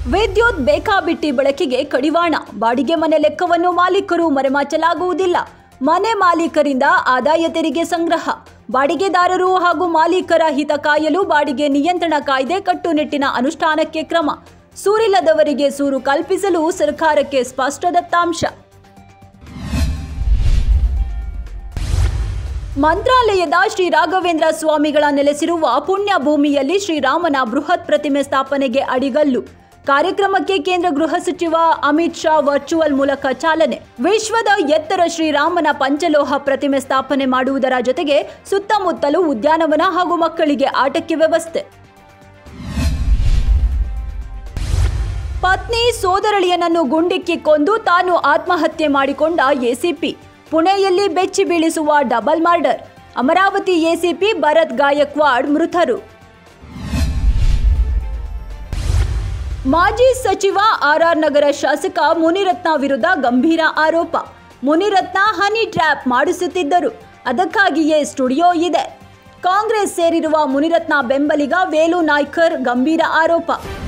ವಿದ್ಯುತ್ ಬೇಕಾಬಿಟ್ಟಿ ಬಳಕೆಗೆ ಕಡಿವಾಣ ಬಾಡಿಗೆ ಮನೆ ಲೆಕ್ಕವನ್ನು ಮಾಲೀಕರು ಮರೆಮಾಚಲಾಗುವುದಿಲ್ಲ ಮನೆ ಮಾಲೀಕರಿಂದ ಆದಾಯ ತೆರಿಗೆ ಸಂಗ್ರಹ ಬಾಡಿಗೆದಾರರು ಹಾಗೂ ಮಾಲೀಕರ ಹಿತ ಕಾಯಲು ಬಾಡಿಗೆ ನಿಯಂತ್ರಣ ಕಾಯ್ದೆ ಕಟ್ಟುನಿಟ್ಟಿನ ಅನುಷ್ಠಾನಕ್ಕೆ ಕ್ರಮ ಸೂರಿಲ್ಲದವರಿಗೆ ಸೂರು ಕಲ್ಪಿಸಲು ಸರ್ಕಾರಕ್ಕೆ ಸ್ಪಷ್ಟ ದತ್ತಾಂಶ ಮಂತ್ರಾಲಯದ ಶ್ರೀ ರಾಘವೇಂದ್ರ ಸ್ವಾಮಿಗಳ ನೆಲೆಸಿರುವ ಪುಣ್ಯ ಭೂಮಿಯಲ್ಲಿ ಶ್ರೀರಾಮನ ಬೃಹತ್ ಪ್ರತಿಮೆ ಸ್ಥಾಪನೆಗೆ ಅಡಿಗಲ್ಲು ಕಾರ್ಯಕ್ರಮಕ್ಕೆ ಕೇಂದ್ರ ಗೃಹ ಸಚಿವ ಅಮಿತ್ ಶಾ ವರ್ಚುವಲ್ ಮೂಲಕ ಚಾಲನೆ ವಿಶ್ವದ ಎತ್ತರ ಶ್ರೀರಾಮನ ಪಂಚಲೋಹ ಪ್ರತಿಮೆ ಸ್ಥಾಪನೆ ಮಾಡುವುದರ ಜೊತೆಗೆ ಸುತ್ತಮುತ್ತಲೂ ಉದ್ಯಾನವನ ಹಾಗೂ ಮಕ್ಕಳಿಗೆ ಆಟಕ್ಕೆ ವ್ಯವಸ್ಥೆ ಪತ್ನಿ ಸೋದರಳಿಯನನ್ನು ಗುಂಡಿಕ್ಕಿ ಕೊಂದು ತಾನು ಆತ್ಮಹತ್ಯೆ ಮಾಡಿಕೊಂಡ ಎಸಿಪಿ ಪುಣೆಯಲ್ಲಿ ಬೆಚ್ಚಿ ಬೀಳಿಸುವ double murder Amaravati ACP Bharat Gaikwad ಮೃತರು ಮಾಜಿ ಸಚಿವ ಆರ್ಆರ್ ನಗರ ಶಾಸಕ ಮುನಿರತ್ನ ವಿರುದ್ಧ ಗಂಭೀರ ಆರೋಪ ಮುನಿರತ್ನ ಹನಿ ಟ್ರ್ಯಾಪ್ ಮಾಡಿಸುತ್ತಿದ್ದರು ಅದಕ್ಕಾಗಿಯೇ ಸ್ಟುಡಿಯೋ ಇದೆ ಕಾಂಗ್ರೆಸ್ ಸೇರಿರುವ ಮುನಿರತ್ನ ಬೆಂಬಲಿಗ ವೇಲು ನಾಯ್ಕರ್ ಗಂಭೀರ ಆರೋಪ